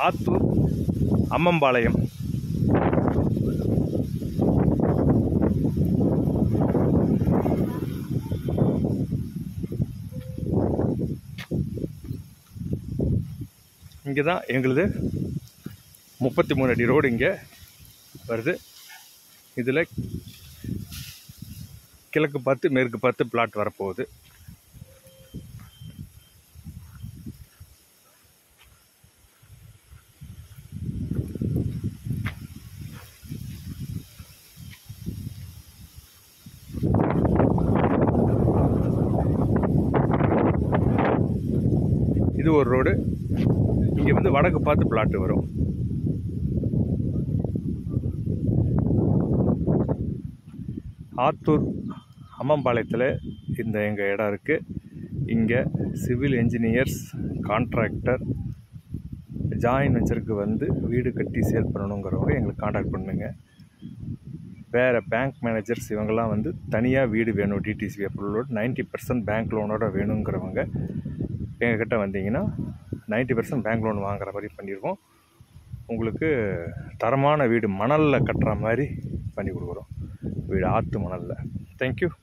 ஆத்தூர் அம்மம்பாளையம் இங்கே தான் எங்களுது முப்பத்தி மூணு அடி ரோடு இங்கே வருது இதில் கிழக்கு பார்த்து மேற்கு பார்த்து பிளாட் வரப்போகுது இது ஒரு ரோடு இங்கே வந்து வடக்கு பார்த்து பிளாட்டு வரும் ஆத்தூர் அம்மம்பாளையத்தில் இந்த எங்கள் இடம் இருக்குது இங்கே சிவில் என்ஜினியர்ஸ் கான்ட்ராக்டர் ஜாயின் வெஞ்சருக்கு வந்து வீடு கட்டி சேல் பண்ணணுங்கிறவங்க எங்களுக்கு காண்டாக்ட் பண்ணுங்க வேறு பேங்க் மேனேஜர்ஸ் இவங்கெல்லாம் வந்து தனியாக வீடு வேணும் டிடிசி அப்ரூவலோட நைன்ட்டி பர்சன்ட் பேங்க் லோனோட வேணுங்கிறவங்க எங்ககிட்ட வந்தீங்கன்னா நைன்ட்டி பர்சன்ட் பேங்க் லோன் வாங்குற மாதிரி பண்ணியிருக்கோம் உங்களுக்கு தரமான வீடு மணலில் கட்டுற மாதிரி பண்ணி கொடுக்குறோம் வீடு ஆற்று மணலில் தேங்க்யூ